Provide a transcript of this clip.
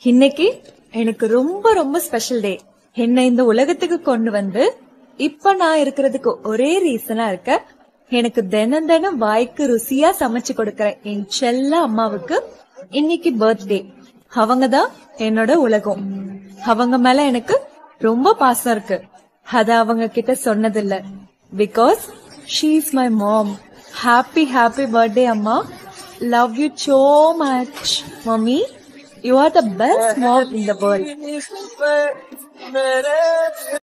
இன்னைக்கு எனக்கு ரொம்ப ரொம்ப ஸ்பெஷல் டே என்னை இந்த உலகத்துக்கு கொண்டு வந்து இப்ப நான் இருக்கிறதுக்கு ஒரே ரீசனா இருக்க எனக்கு தினம் தினம் வாய்க்கு ருசியா சமைச்சு கொடுக்கற என் செல்ல அம்மாவுக்கு இன்னைக்கு பர்த்டே அவங்க தான் என்னோட உலகம் அவங்க மேல எனக்கு ரொம்ப பாசம் இருக்கு அத அவங்க கிட்ட சொன்னதில்ல because she is my mom happy happy birthday அம்மா love you so much mummy you are the best mom in the world